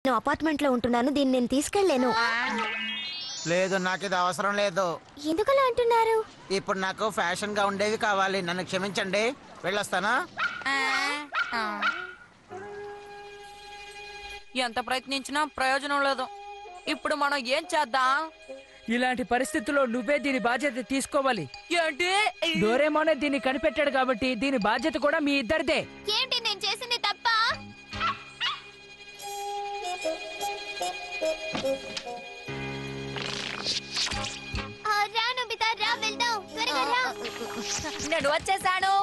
నేను అపార్ట్మెంట్ లో ఉంటున్నాను దీన్ని నేను తీసుకెళ్లేను లేదు నాకు ఇది అవసరం లేదు ఎందుకలా అంటున్నారు ఇప్పుడు నాకు ఫ్యాషన్ గా ఉండేవి కావాలి నన్ను క్షమించండి వెళ్ళొస్తానా ఎంత ప్రయత్నించినా ప్రయోజనం లేదు ఇప్పుడు మనం ఏం చేద్దాం ఇలాంటి పరిస్థితుల్లో నువ్వే దీని బాధ్యత తీసుకోవాలి ఏంటి డోరేమోనే దీన్ని కనిపెట్టాడు కాబట్టి దీని బాధ్యత కూడా మీ ఇద్దరిదే ఏంటి నేను చేసింది తప్ప రా నొబితా రా వెళ్దాం త్వరగా రా నేను వచ్చేసాను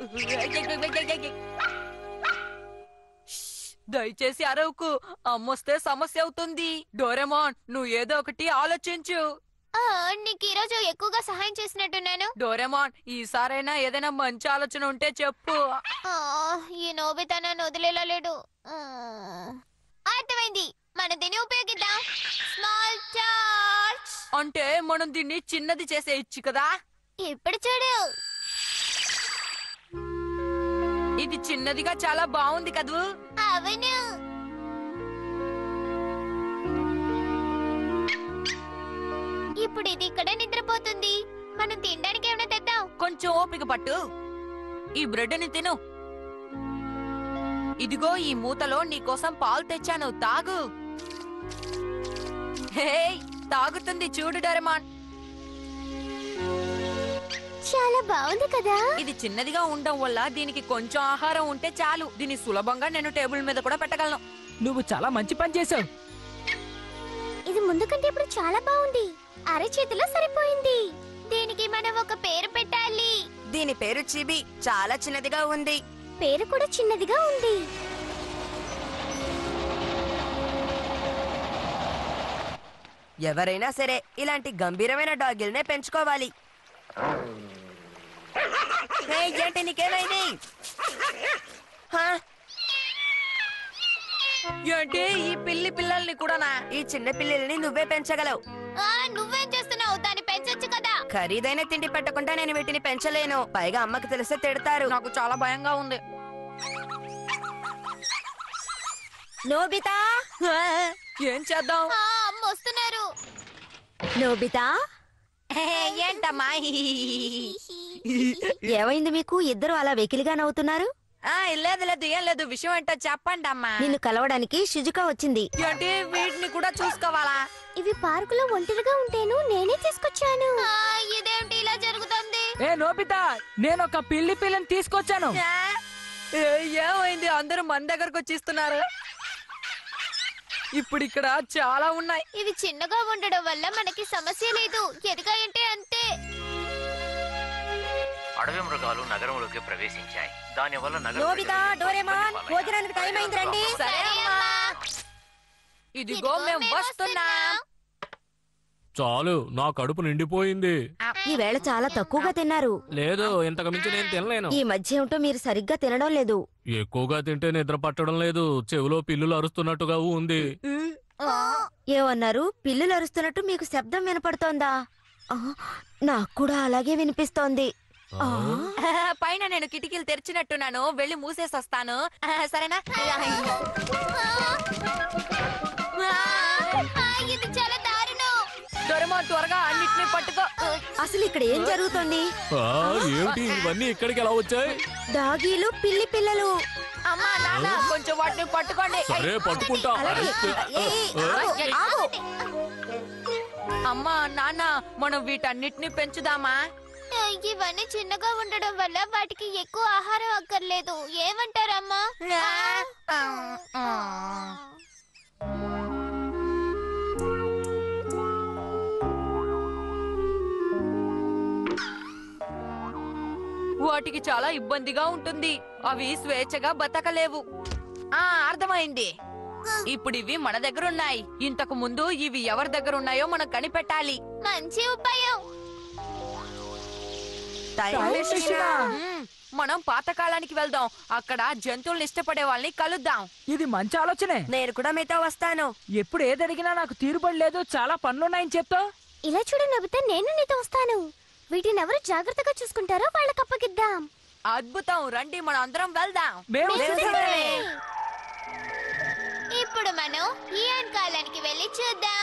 దయచేసి అరవుకు అమ్మొస్తే సమస్య అవుతుంది డోరెమోన్ నువ్వు ఏదో ఒకటి ఆలోచించు ఆ, నీకు ఈరోజు ఎక్కువగా సహాయం చేసినట్టున్నాను డోరెమోన్ ఈసారైనా ఏదైనా మంచి ఆలోచన ఉంటే చెప్పు ఆ, ఈ నోబితా నన్ను వదిలేలా లేడు ఆ, అర్థమైంది మన దీన్ని ఉపయోగిద్దాం స్మాల్ చార్జ్ అంటే మనం దీన్ని చిన్నది చేసేయచ్చు కదా ఇప్పుడు చూడు ఇది చిన్నదిగా చాలా బాగుంది కదూ అవును ఇప్పుడు ఇది ఇక్కడ నిద్రపోతుంది మనం తినడానికి ఏమైనా తెద్దాం కొంచెం ఓపిక పట్టు ఈ బ్రెడ్ని తిను ఇదిగో ఈ మూతలో నీకోసం పాలు తెచ్చాను తాగు హే తాగుతుంది చూడు డరెమాన్ చాలా బాగుంది కదా ఇది చిన్నదిగా ఉండడం వల్ల దీనికి కొంచెం ఆహారం ఉంటే చాలు దీన్ని సులభంగా నేను టేబుల్ మీద కూడా పెట్టగలను నువ్వు చాలా మంచి పని చేసావు ఇది ముందు కంటే ఇప్పుడు చాలా బాగుంది అరచేతిలో సరిపోయింది దీనికి మనం ఒక పేరు పెట్టాలి దీని పేరు చిబి చాలా చిన్నదిగా ఉంది పేరు కూడా చిన్నదిగా ఉంది ఎవరైనా సరే ఇలాంటి గంభీరమైన డాగిల్నే పెంచుకోవాలి హే, ఏంటి నీకేమైంది హా, ఏంటి ఈ పిల్లి పిల్లల్ని కూడానా ఈ చిన్న పిల్లల్ని నువ్వే పెంచగలవు ఆ, నువ్వేం చేస్తున్నావు దాన్ని పెంచొచ్చు కదా ఖరీదైన తిండి పెట్టకుండా నేను వీటిని పెంచలేను పైగా అమ్మకి తెలిస్తే తిడతారు నాకు చాలా భయంగా ఉంది నోబితా ఏం చేద్దాం ఆ, అమ్మ వస్తున్నారు నోబితా ఏంటమ్మా ఏమైంది మీకు ఇద్దరు అలా వెకిలిగా నవ్వుతున్నారు ఆ, లేదు లేదు ఏం లేదు విషయం ఏంటో చెప్పండి అమ్మా నిన్ను కలవడానికి షిజుకా వచ్చింది ఏంటి వీటిని కూడా చూసుకోవాలా ఇవి పార్కులో ఒంటరిగా ఉంటేను నేనే తీసుకొచ్చాను ఇదేంటి ఇలా జరుగుతుంది ఏ నోబితా నేను ఒక పిల్లి పిల్లని తీసుకొచ్చాను ఆ? ఏ, ఏమైంది అందరూ మన దగ్గరకు వచ్చిస్తున్నారు ఇప్పుడు ఇక్కడ చాలా ఉన్నాయి ఇవి చిన్నగా ఉండడం వల్ల మనకి సమస్య లేదు ఎదిగాయంటే అంతే అడవి మృగాలు నగరంలోకి ప్రవేశించాయి దానివల్ల నగర నోబితా ప్రజలు డోరేమాన్ ఇబ్బంది పాలయ్యారు. భోజనానికి టైం అయింది రండి సరే అమ్మా ఇదిగో మేము వస్తున్నాం చాలు నా కడుపు నిండిపోయింది ఈ వేళ చాలా తక్కువగా తిన్నారు లేదు ఇంతకు మించి నేను తినలేను ఈ మధ్య ఏమిటో మీరు సరిగ్గా తినడం లేదు ఎక్కువగా తింటే నిద్ర పట్టడం లేదు చెవిలో పిల్లులు అరుస్తున్నట్టుగా ఉంది ఏమన్నారు పిల్లులు అరుస్తున్నట్టు మీకు శబ్దం వినపడుతోందా ఆ, నాకు కూడా అలాగే వినిపిస్తోంది ఆ? పైన నేను కిటికీలు తెరిచినట్టున్నాను వెళ్ళి మూసేసి వస్తాను ఆ, సరేనా ఇది చాలా దారుణం దొరమో త్వరగా అన్నిటిని పట్టుకో అసలు ఇక్కడ ఏం జరుగుతోంది ఆ, ఏమిటి ఇవన్నీ ఇక్కడికి ఎలా వచ్చాయి డాగీలు పిల్లి పిల్లలు అమ్మా నాన్న కొంచెం వాటిని పట్టుకోండి సరే పట్టుకుంటా అలాగే ఏ, ఏ, ఆగు, ఆగు. అమ్మా నాన్న మనం వీటన్నిటిని పెంచుదామా ఇవన్నీ చిన్నగా ఉండడం వల్ల వాటికి ఎక్కువ ఆహారం అక్కర్లేదు ఏమంటారమ్మా వాటికి చాలా ఇబ్బందిగా ఉంటుంది అవి స్వేచ్ఛగా బతకలేవు ఆ అర్థమైంది ఇప్పుడు ఇవి మన దగ్గర ఉన్నాయి ఇంతకు ముందు ఇవి ఎవరి దగ్గర ఉన్నాయో మనం కనిపెట్టాలి మంచి ఉపాయం టైం మెషిన్. మ్మ్. మనం పాతకాలానికి వెళ్దాం అక్కడ జంతువుల్ని ఇష్టపడే వాళ్ళని కలుద్దాం ఇది మంచి ఆలోచనే నేను కూడా మీతో వస్తాను ఎప్పుడు ఏది అడిగినా నాకు తీరుబడలేదు చాలా పనులున్నాయని చెప్తావు ఇలా చూడు నవ్వుతా నేను నీతో వస్తాను వీటిని ఎవరు జాగ్రత్తగా చూసుకుంటారో వాళ్ళకి అప్పగిద్దాం అద్భుతం రండి మనం అందరం వెళ్దాం మేము మేము సరే. సిద్ధమే. ఇప్పుడు మనం ఇయాన్ కాలానికి వెళ్ళి చూద్దాం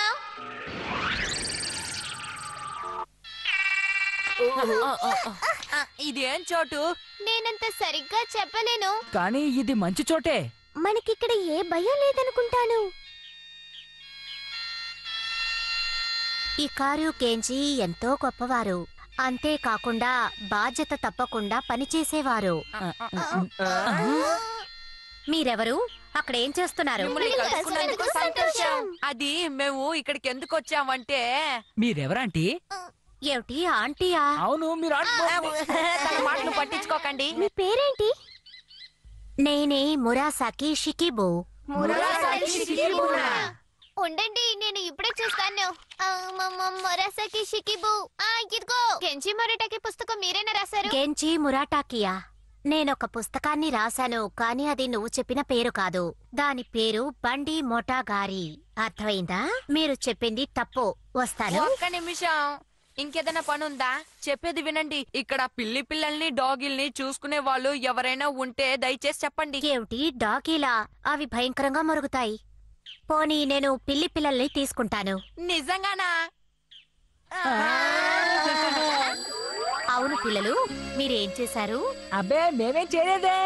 ఆ, ఇదేం చోటు నేనంత సరిగ్గా చెప్పలేను కానీ ఇది మంచి చోటే మనకిక్కడ ఏ భయం లేదనుకుంటాను ఈ కారు కేంజీ ఎంతో గొప్పవారు అంతేకాకుండా బాధ్యత తప్పకుండా పనిచేసేవారు మీరెవరు అక్కడ ఏం చేస్తున్నారు మిమ్మల్ని కలుసుకున్నందుకు సంతోషం అది మేము ఇక్కడికి ఎందుకు వచ్చామంటే మీరెవరంటీ ఏమిటి ఆంటీయా అవును మీరు ఆంటీ- తన మాటలు పట్టించుకోకండి మీ పేరేంటి నేనే మురాసాకి షికిబు ఉండండి నేను ఇప్పుడే చూస్తాను ఆ, మ- మ- మొరాసకి షికిబు ఆ ఇదిగో కెంచి మొరటకి పుస్తకం మీరేనా రాశారు గెంచి మురాటాకియా నేనొక పుస్తకాన్ని రాశాను కానీ అది నువ్వు చెప్పిన పేరు కాదు దాని పేరు బండి మోటాగారి అర్థమైందా మీరు చెప్పింది తప్పు వస్తాను ఒక్క నిమిషం ఇంకేదైనా పని ఉందా చెప్పేది వినండి ఇక్కడ పిల్లి పిల్లల్ని డాగిల్ని చూసుకునే వాళ్ళు ఎవరైనా ఉంటే దయచేసి చెప్పండి ఏమిటి డాకీలా అవి భయంకరంగా మరుగుతాయి పోనీ నేను పిల్లి పిల్లల్ని తీసుకుంటాను నిజంగానా అవును పిల్లలు మీరేం చేశారు అబ్బే మేమేం చేయలేదే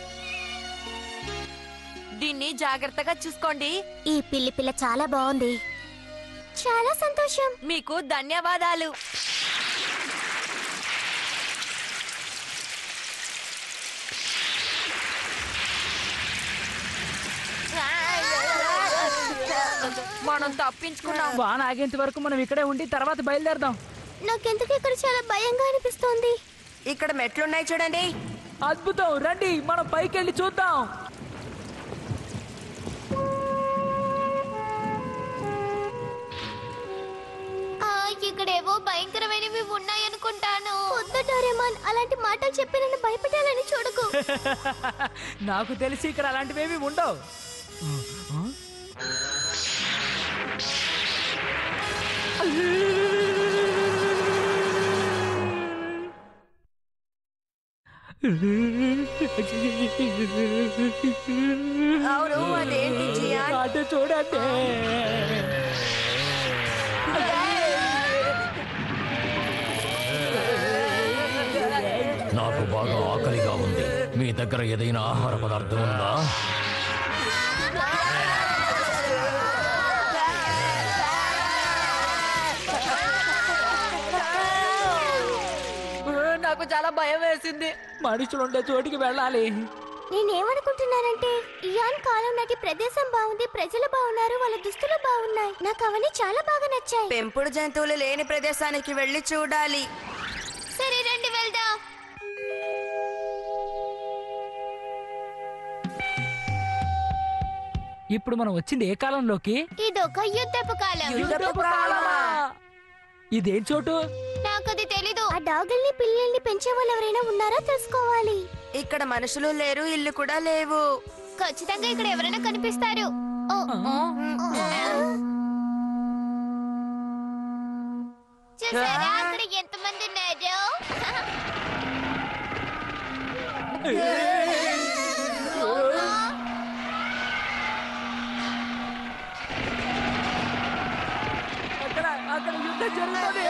దీన్ని జాగ్రత్తగా చూసుకోండి ఈ పిల్లి పిల్ల చాలా బాగుంది చాలా సంతోషం మీకు ధన్యవాదాలు మనం తప్పించుకున్నాం వాన ఆగేంత వరకు మనం ఇక్కడే ఉండి తర్వాత బయలుదేరదాం నాకెందుకు ఇక్కడ చాలా భయంగా అనిపిస్తోంది ఇక్కడ మెట్లున్నాయి చూడండి అద్భుతం రండి మనం పైకి వెళ్ళి చూద్దాం ఆ ఇక్కడేవో భయంకరమైనవి ఉన్నాయనుకుంటాను వద్దు డోరేమాన్ అలాంటి మాటలు చెప్పి నన్ను భయపెట్టాలని చూడకు నాకు తెలిసి ఇక్కడ అలాంటివేమీ ఉండవు అవును అదేంటి జియాన్ అటు చూడండి నాకు బాగా ఆకలిగా ఉంది మీ దగ్గర ఏదైనా ఆహార పదార్థం ఉందా నాకు చాలా భయం వేసింది మనుషులు ఉండే చోటికి వెళ్ళాలి నేనేమనుకుంటున్నానంటే ఇయాన్ కాలం నాటి ప్రదేశం బాగుంది ప్రజలు బాగున్నారు వాళ్ళ దుస్తులు బాగున్నాయి నాకు అవన్నీ చాలా బాగా నచ్చాయి పెంపుడు జంతువులు లేని ప్రదేశానికి వెళ్ళి చూడాలి సరే రండి వెళ్దాం ఇప్పుడు మనం వచ్చింది ఏ కాలంలోకి ఇదొక యుద్ధపు కాలం యుద్ధపు కాలమా? ఇదేం చోటు నాకది తెలీదు ఆ డాగుల్ని పిల్లల్ని పెంచే వాళ్ళు ఎవరైనా ఉన్నారో తెలుసుకోవాలి ఇక్కడ మనుషులు లేరు ఇల్లు కూడా లేవు ఖచ్చితంగా ఇక్కడ ఎవరైనా కనిపిస్తారు ఓ, చూసారా అక్కడ ఎంతమంది ఉన్నారు అక్కడ అక్కడ యుద్ధం జరుగుతుంది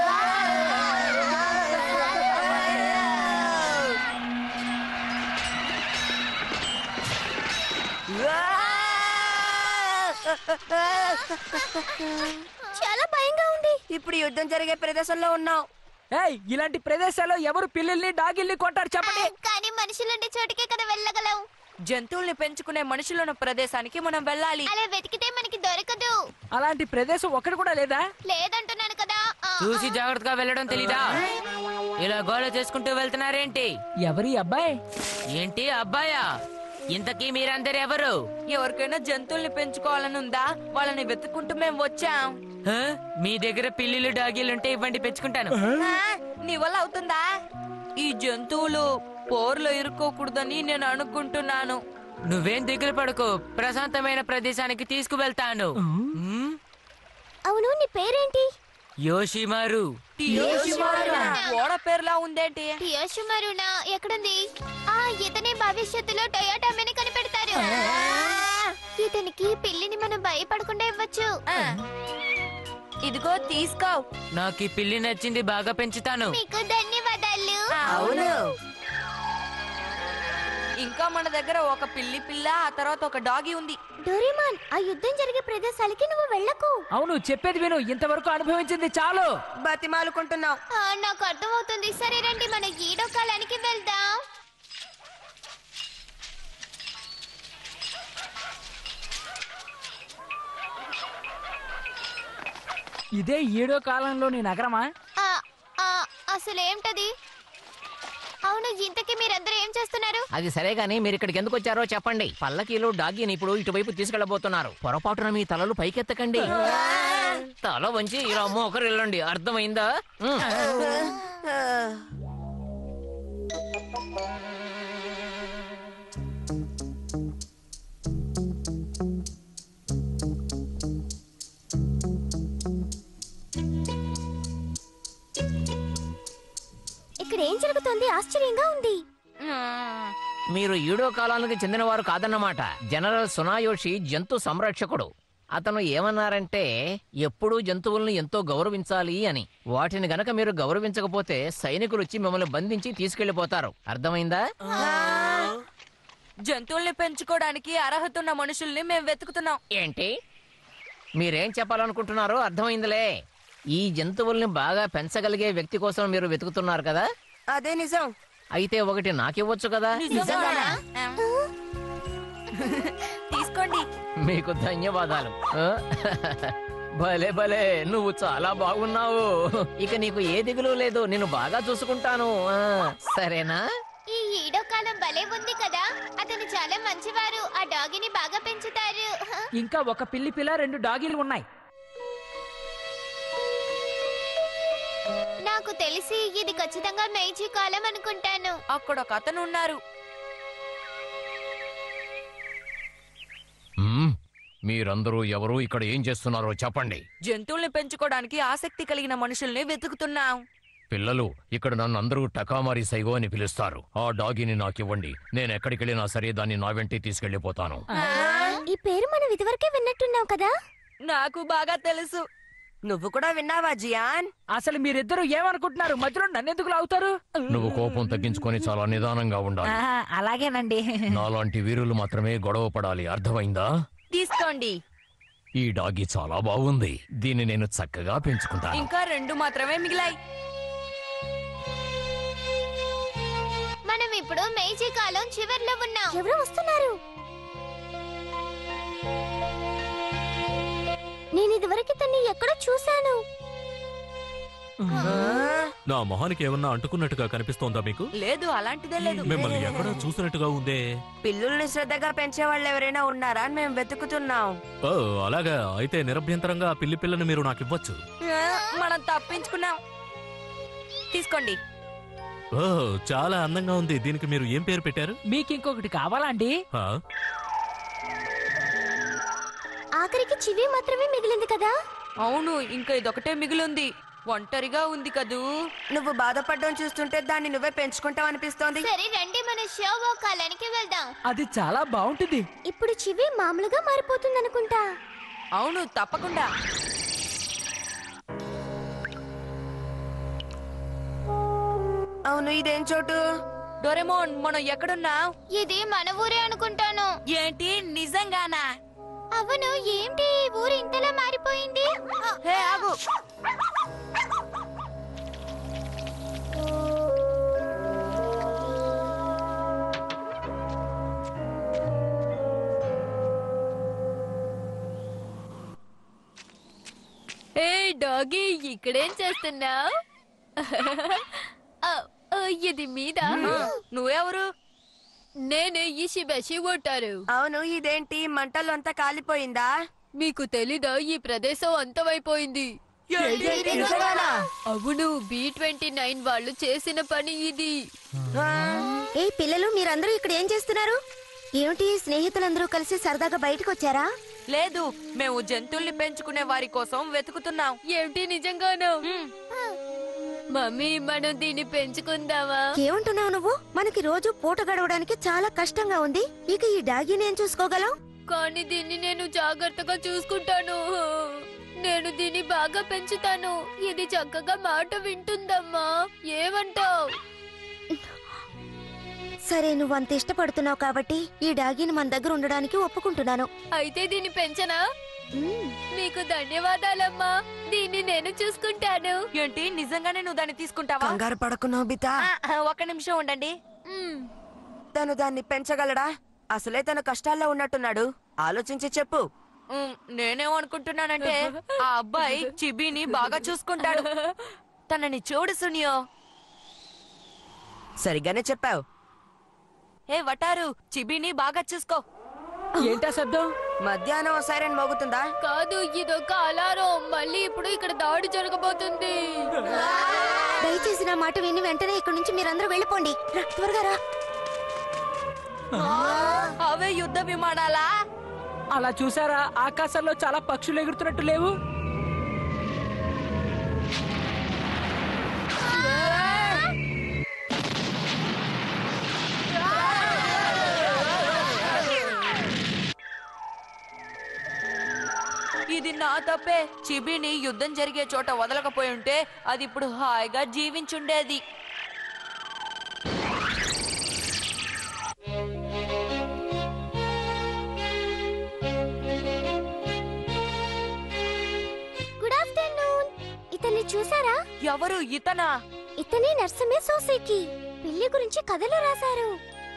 చాలా భయంగా ఉంది ఇప్పుడు యుద్ధం జరిగే ప్రదేశంలో ఉన్నాం ఏయ్ ఇలాంటి ప్రదేశాల్లో ఎవరు పిల్లల్ని డాగిల్ని కొంటారు చెప్పండి కానీ మనుషులుండే చోటికే కదా వెళ్ళగలం జంతువుల్ని పెంచుకునే మనుషులున్న ప్రదేశానికి మనం వెళ్ళాలి అలా వెతికితే మనకి దొరకదు అలాంటి ప్రదేశం ఒక్కటి కూడా లేదా లేదంటున్నాను కదా ఆ, చూసి జాగ్రత్తగా వెళ్ళడం తెలీదా ఇలా గోల చేసుకుంటూ వెళ్తున్నారేంటి ఎవరి అబ్బాయి ఏంటి అబ్బాయా ఇంతకీ మీరందరు ఎవరు ఎవరికైనా జంతువుల్ని పెంచుకోవాలని ఉందా వాళ్ళని వెతుక్కుంటూ మేము వచ్చాం హ? మీ దగ్గర పిల్లులు డాగీలుంటే ఇవ్వండి పెంచుకుంటాను ఆ, నీ వల్ల అవుతుందా ఈ జంతువులు పోర్లో ఇరుక్కోకూడదని నేను అనుకుంటున్నాను నువ్వేం దిగులు పడకు ప్రశాంతమైన ప్రదేశానికి తీసుకువెళ్తాను మ్? అవును నీ పేరేంటి యోషిమారు ఓడ పేరులా ఉందేంటి టియోషుమరునా ఎక్కడుంది ఆ ఇతనే భవిష్యత్తులో టొయోటా మెని కనిపెడతారు ఇతనికి పిల్లిని మనం భయపడకుండా ఇవ్వచ్చు ఆ. ఇదిగో తీసుకో నాకు ఈ పిల్లి నచ్చింది బాగా పెంచుతాను మీకు ధన్యవాదాలు అవును ఇంకా మన దగ్గర ఒక పిల్లి పిల్ల ఆ తర్వాత ఒక డాగి ఉంది డోరేమాన్ ఆ యుద్ధం జరిగే ప్రదేశాలకి నువ్వు వెళ్ళకు అవును చెప్పేది విను ఇంతవరకు అనుభవించింది చాలు బతిమాలుకుంటున్నావు ఆ, నాకు అర్థమవుతుంది సరే రండి మన ఈడో కాలానికి వెళ్దాం ఇదే ఏడో కాలంలోని నగరమా ఆ, ఆ, అసలు ఏంటది అవును ఇంతకీ మీరందరూ ఏం చేస్తున్నారు అది సరే గానీ మీరు ఇక్కడికి ఎందుకు వచ్చారో చెప్పండి పల్లకీలో డాగిని ఇప్పుడు ఇటువైపు తీసుకెళ్లబోతున్నారు పొరపాటున మీ తలలు పైకెత్తకండి తల వంచి ఇలా మోకరు వెళ్ళండి అర్థమైందా ఉమ్. ఇక్కడ ఏం జరుగుతోంది ఆశ్చర్యంగా ఉంది మీరు ఈడో కాలానికి చెందినవారు కాదన్నమాట జనరల్ సునాయోషి జంతు సంరక్షకుడు అతను ఏమన్నారంటే ఎప్పుడూ జంతువులను ఎంతో గౌరవించాలి అని వాటిని గనక మీరు గౌరవించకపోతే సైనికులు వచ్చి మిమ్మల్ని బంధించి తీసుకెళ్లిపోతారు అర్థమైందా జంతువుల్ని పెంచుకోవడానికి అర్హత ఉన్న మనుషుల్ని మేము వెతుకుతున్నాం ఏంటి మీరేం చెప్పాలనుకుంటున్నారో అర్థమైందిలే ఈ జంతువుల్ని బాగా పెంచగలిగే వ్యక్తి కోసం మీరు వెతుకుతున్నారు కదా అదే నిజం అయితే ఒకటి నాకివ్వచ్చు కదా నిజంగానా? తీసుకోండి మీకు ధన్యవాదాలు ఆ? భలే భలే నువ్వు చాలా బాగున్నావు ఇక నీకు ఏ దిగులు లేదు నేను బాగా చూసుకుంటాను ఆ, సరేనా ఈ ఈడో కాలం భలే ఉంది కదా అతను చాలా మంచివారు ఆ డాగిని బాగా పెంచుతారు ఇంకా ఒక పిల్లి పిల్ల రెండు డాగీలు ఉన్నాయి నాకు తెలిసి ఇది ఖచ్చితంగా మేజీ కాలం అనుకుంటాను అక్కడ ఒక అతను ఉన్నారు మ్మ్. మీరందరూ ఎవరు ఇక్కడ ఏం చేస్తున్నారో చెప్పండి జంతువుల్ని పెంచుకోవడానికి ఆసక్తి కలిగిన మనుషుల్ని వెతుకుతున్నాం పిల్లలు ఇక్కడ నన్ను అందరూ టకామారి సైగో అని పిలుస్తారు ఆ డాగిని నాకివ్వండి నేను ఎక్కడికి వెళ్ళినా సరే దాన్ని నా వెంటే తీసుకెళ్లిపోతాను ఈ పేరు మనం ఇదివరకే విన్నట్టున్నాం కదా నాకు బాగా తెలుసు నువ్వు కూడా విన్నావా జియాన్ అసలు మీరిద్దరు ఏమనుకుంటున్నారు మధ్యలో నన్నెందుకు లాగుతారు నువ్వు కోపం తగ్గించుకొని చాలా నిదానంగా ఉండాలి ఆహా, అలాగేనండి నాలాంటి వీరులు మాత్రమే గొడవ పడాలి అర్థమైందా తీసుకోండి ఈ డాగి చాలా బాగుంది దీన్ని నేను చక్కగా పెంచుకుంటాను ఇంకా రెండు మాత్రమే మిగిలాయి మనం ఇప్పుడు మేజీ కాలం చివర్లో ఉన్నాం ఎవరు వస్తున్నారు నేను ఇదివరకు తన్ని ఎక్కడో చూశాను నా మొహానికి ఏమన్నా అంటుకున్నట్టుగా కనిపిస్తోందా మీకు లేదు అలాంటిదే లేదు మిమ్మల్ని ఎక్కడో చూసినట్టుగా ఉందే పిల్లుల్ని శ్రద్ధగా పెంచే వాళ్ళు ఎవరైనా ఉన్నారా అని మేము వెతుకుతున్నాం ఓ అలాగా అయితే నిరభ్యంతరంగా ఆ పిల్లి పిల్లని మీరు నాకు ఇవ్వచ్చు ఆ, మనం తప్పించుకున్నాం తీసుకోండి ఓ చాలా అందంగా ఉంది దీనికి మీరు ఏం పేరు పెట్టారు మీకు ఇంకొకటి కావాలా అండి ఆ? ఆఖరికి చివి మాత్రమే మిగిలింది కదా అవును ఇంకా ఇదొకటే మిగిలింది ఒంటరిగా ఉంది కదూ నువ్వు బాధపడడం చూస్తుంటే దాన్ని నువ్వే పెంచుకుంటావు అనిపిస్తోంది సరే రండి మన షోవో కాలానికి వెళ్దాం అది చాలా బాగుంటుంది ఇప్పుడు చివి మామూలుగా మారిపోతుంది అనుకుంటా అవును తప్పకుండా అవును ఇదేం చోటు డోరెమోన్ మనం ఎక్కడున్నాం ఇది మన ఊరే అనుకుంటాను ఏంటి నిజంగానా అవును ఏంటి ఈ ఊరు ఇంతలా మారిపోయింది హే ఆగు ఏ డాగీ ఇక్కడేం చేస్తున్నావు ఇది మీద నువ్వెవరు నేను ఇషిబషి ఉంటారు అవును ఇదేంటి మంటలు అంతా కాలిపోయిందా మీకు తెలీదా ఈ ప్రదేశం అంతమైపోయింది అవును బి ట్వంటీ నైన్ వాళ్ళు చేసిన పని ఇది ఏ పిల్లలు మీరందరూ ఇక్కడ ఏం చేస్తున్నారు ఏమిటి స్నేహితులందరూ కలిసి సరదాగా బయటకు వచ్చారా లేదు మేము జంతువుల్ని పెంచుకునే వారి కోసం వెతుకుతున్నాం ఏమిటి నిజంగాను మమ్మీ మనం దీన్ని పెంచుకుందామా ఏమంటున్నావు నువ్వు మనకి రోజు పూట గడవడానికి చాలా కష్టంగా ఉంది ఇక ఈ డాగీని ఏం చూసుకోగలం కానీ దీన్ని నేను జాగ్రత్తగా చూసుకుంటాను నేను దీన్ని బాగా పెంచుతాను ఇది చక్కగా మాట వింటుందమ్మా ఏమంటావ్ సరే నువ్వు అంత ఇష్టపడుతున్నావు కాబట్టి ఈ డాగీని మన దగ్గర ఉండడానికి ఒప్పుకుంటున్నాను అయితే దీన్ని పెంచనా మీకు ధన్యవాదాలమ్మా దీన్ని నేను చూసుకుంటాను ఏంటి నిజంగానే నువ్వు దాన్ని తీసుకుంటావా కంగారు పడకు నోబితా ఆ, ఆ, ఒక్క నిమిషం ఉండండి మ్మ్. తను దాన్ని పెంచగలడా అసలే తను కష్టాల్లో ఉన్నట్టున్నాడు ఆలోచించి చెప్పు ఉమ్, నేనేమనుకుంటున్నానంటే ఆ అబ్బాయి చిబిని బాగా చూసుకుంటాడు తనని చూడు సునియో సరిగ్గానే చెప్పావు ఏ వటారు చిబిని బాగా చూసుకో ఏంటా శబ్దం మధ్యాహ్నం సైరన్ మోగుతుందా కాదు ఇదొక అలారం మళ్ళీ ఇప్పుడు ఇక్కడ దాడి జరగబోతుంది దయచేసి నా మాట విని వెంటనే ఇక్కడి నుంచి మీరందరూ వెళ్ళిపోండి రా, త్వరగా రా అవే యుద్ధ విమానాలా అలా చూసారా ఆకాశంలో చాలా పక్షులు ఎగురుతున్నట్టు లేవు ఇది నా తప్పే చిబిని యుద్ధం జరిగే చోట వదలకపోయి ఉంటే అది ఇప్పుడు హాయిగా జీవించుండేది గుడ్ ఆఫ్టర్నూన్ ఇతన్ని చూసారా ఎవరు ఇతనా ఇతనే నర్సమే సోసేకి పిల్లి గురించి కథలు రాశారు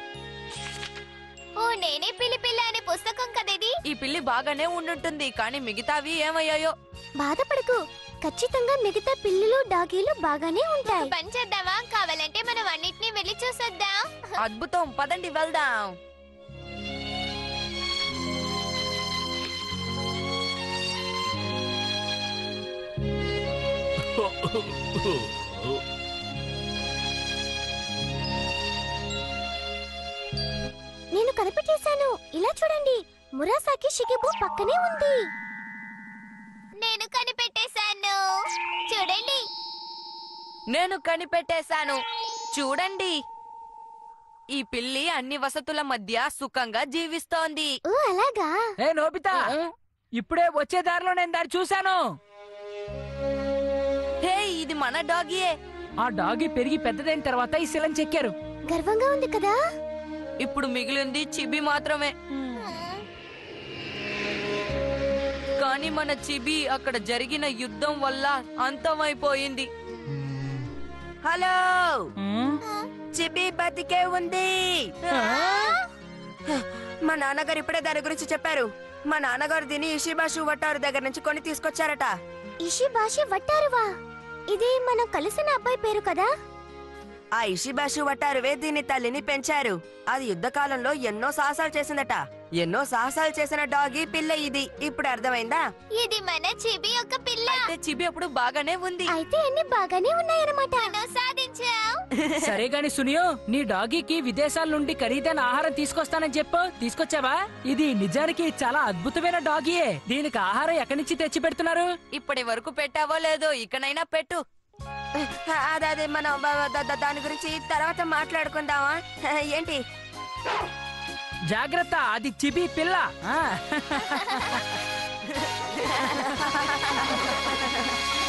ఓ నేనే పిల్లి పిల్ల అనే పుస్తకం కదేది ఈ పిల్లి బాగానే ఉండుంటుంది కానీ మిగతావి ఏమయ్యాయో బాధపడకు ఖచ్చితంగా మిగతా పిల్లులు డాగీలు బాగానే ఉంటాయి పని చేద్దామా కావాలంటే మనం అన్నిటినీ వెళ్ళి చూసొద్దాం అద్భుతం పదండి వెళ్దాం నేను కనిపెట్టేశాను ఇలా చూడండి మురాసాకి షిగెబు పక్కనే ఉంది నేను కనిపెట్టేశాను చూడండి నేను కనిపెట్టేశాను చూడండి ఈ పిల్లి అన్ని వసతుల మధ్య సుఖంగా జీవిస్తోంది ఓ అలాగా ఏ నోబితా ఇప్పుడే వచ్చే దారిలో నేను దాన్ని చూశాను హే ఇది మన డాగియే ఆ డాగి పెరిగి పెద్దదైన తర్వాత ఈ శిలం చెక్కారు గర్వంగా ఉంది కదా ఇప్పుడు మిగిలింది చిబి మాత్రమే కానీ మన చిబి అక్కడ జరిగిన యుద్ధం వల్ల అంతమైపోయింది హలో ఉమ్, చిబి బతికే ఉంది మా నాన్నగారు ఇప్పుడే దాని గురించి చెప్పారు మా నాన్నగారు దీన్ని ఇషిబాషు వట్టారు దగ్గర నుంచి కొని తీసుకొచ్చారట ఇషి భాష వట్టారువా ఇది మనం కలిసిన అబ్బాయి పేరు కదా ఆ ఇషిబాషు వట్టారువే దీని తల్లిని పెంచారు అది యుద్ధ కాలంలో ఎన్నో సాహసాలు చేసిందట ఎన్నో సాహసాలు చేసిన డాగి పిల్ల ఇది ఇప్పుడు అర్థమైందా ఇది మన చిబి యొక్క పిల్ల అయితే చిబి అప్పుడు బాగానే ఉంది అయితే అన్ని బాగానే ఉన్నాయన్నమాట సాధించావు సరే గాని సునియో నీ డాగీకి విదేశాల నుండి ఖరీదైన ఆహారం తీసుకొస్తానని చెప్పు తీసుకొచ్చావా ఇది నిజానికి చాలా అద్భుతమైన డాగీయే దీనికి ఆహారం ఎక్కడి నుంచి తెచ్చి పెడుతున్నారు ఇప్పటి వరకు పెట్టావో లేదో ఇకనైనా పెట్టు అదే అదే మనం బ- ద- ద- దాని గురించి తర్వాత మాట్లాడుకుందామా ఏంటి జాగ్రత్త అది చిబి పిల్ల ఆ.